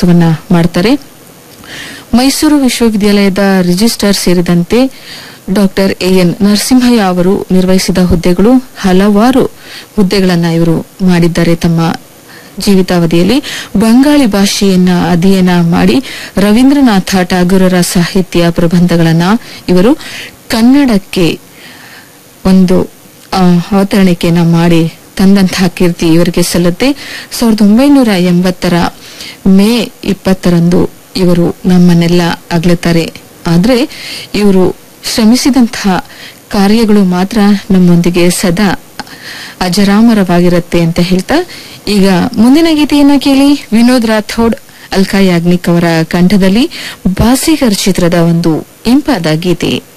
ಕೆಲಸವನ್ನ ಮಾಡ್ತಾರೆ ಮೈಸೂರು ವಿಶ್ವವಿದ್ಯಾಲಯದ ರಿಜಿಸ್ಟ್ರಾರ್ ಸೇರಿದಂತೆ ಡಾಕ್ಟರ್ ಎಎನ್ ನರಸಿಂಹಯ್ಯ ಅವರು ನಿರ್ವಹಿಸಿದ ಹುದ್ದೆಗಳು ಹಲವಾರು ಹುದ್ದೆಗಳನ್ನ ಇವರು ಮಾಡಿದ್ದಾರೆ ತಮ್ಮ ಜೀವಿತಾವಧಿಯಲ್ಲಿ ಬಂಗಾಳಿ ಭಾಷೆಯನ್ನ ಅಧ್ಯಯನ ಮಾಡಿ ರವೀಂದ್ರನಾಥ ಠಾಗೂರರ ಸಾಹಿತ್ಯ ಪ್ರಬಂಧಗಳನ್ನ ಇವರು ಕನ್ನಡಕ್ಕೆ ಒಂದು ಆ, ಅವತರಣಿಕೆಯನ್ನ ಮಾಡಿ ತಂದಂತಹ ಕೀರ್ತಿ ಇವರಿಗೆ ಸಲ್ಲುತ್ತೆ ಸಾವಿರದ ಒಂಬೈನೂರ ಎಂಬತ್ತರ ಮೇ ಇಪ್ಪತ್ತರಂದು ಇವರು ನಮ್ಮನ್ನೆಲ್ಲ ಅಗಲುತ್ತಾರೆ ಆದ್ರೆ ಇವರು ಶ್ರಮಿಸಿದಂತಹ ಕಾರ್ಯಗಳು ಮಾತ್ರ ನಮ್ಮೊಂದಿಗೆ ಸದಾ ಅಜರಾಮರವಾಗಿರುತ್ತೆ ಅಂತ ಹೇಳ್ತಾ ಈಗ ಮುಂದಿನ ಗೀತೆಯನ್ನ ಕೇಳಿ ವಿನೋದ್ ರಾಥೋಡ್ ಅಲ್ಕಾ ಯಾಗ್ನಿಕ್ ಅವರ ಕಂಠದಲ್ಲಿ ಬಾಸಿಗರ್ ಚಿತ್ರದ ಒಂದು ಇಂಪಾದ ಗೀತೆ